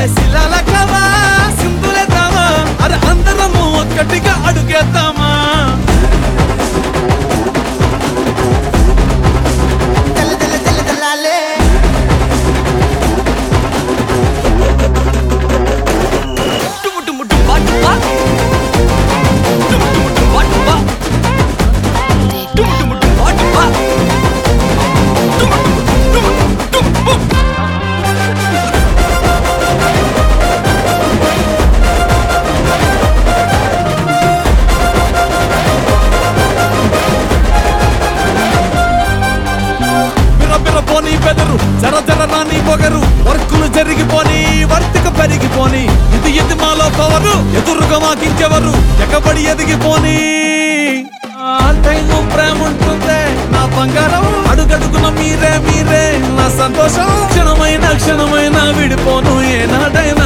ఏ శిలాల కవా సింధులేద్దామా అరే అందరము ఒక్కటిగా అడుగేద్దామా తెల్ల తెల్ల తెల్ల తెల్లాలే టుము టుము టుమ్మా టుమ్మా. టుము టుము టుమ్మా టుమ్మా. టుము టుము టుమ్మా టుమ్మా. టుము టుము టుము టుము. బిర బిర పోనీ బెదరు జర జర రాని పొగరు వర్కులు జరిగిపోని వర్తిక పెరిగిపోని ఇది ఇది మాలో పవరు ఎదురుగా మాకించెవరు ఎగబడి ఎదిగిపోని ఆ టైము ప్రేమ ఉంటుందే నా బంగారం అడుగడుగున మీరే మీరే నా సంతోషం క్షణమైన క్షణమైన విడిపోను ఏనాడైనా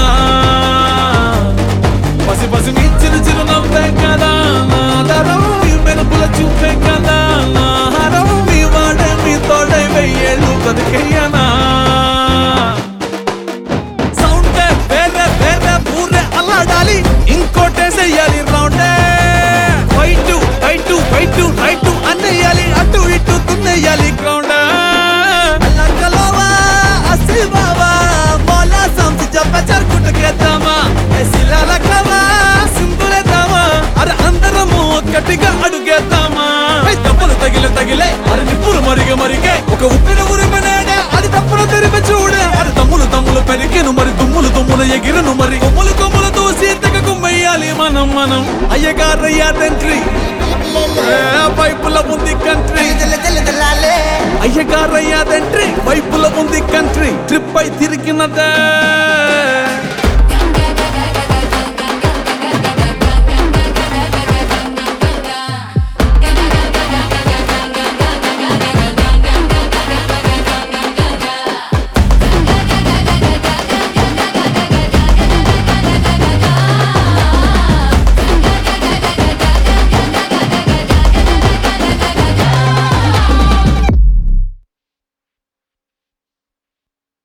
పసి పసి మీ చిరు చిరు నవ్వే కదా నా ఆధారం మీ మెరుపుల చూపే కదా నా హారం మీ వాడే మీ తోడే వెయ్యేళ్ళు బతికేయనా సౌండే వేరే వేరే ఊరే అల్లాడాలి ఇంకోటేసేయాలి రౌండే వైట్ వైట్ వైట్ రైట్ అన్నయ్యాలి అటు ఇటు దున్నేయాలి గ్రౌండ్ అల్లకలోవా అసి బావా మోలా సంసి చెప్ప జరుపుటకేద్దామా శిలాల కవా సింపులేద్దామా అరే అందరము ఒక్కటిగా అడుగేద్దామా ఏయ్ దెబ్బలు తగిలే తగిలే అరే నిప్పులు మరిగే మరిగే ఒక ఉప్పిన ఉరిమనేడే అది తప్పులు తెరిపి చూడే అరే తమ్ములు తమ్ములు పెరిగేను మరి దుమ్ములు దుమ్ములు ఎగిరను మరి కొమ్ములు కొమ్ములు దూసి తెగ కుమ్మయ్యాలి మనం మనం అయ్యగారయ్యా తండ్రి పైపుల ఉంది కంట్రీ తెల్ల తెల్ల తెల్లాలే అయ్యగారయ్యా తండ్రి పైపుల ఉంది కంట్రీ ట్రిప్ అయి తిరిగినదే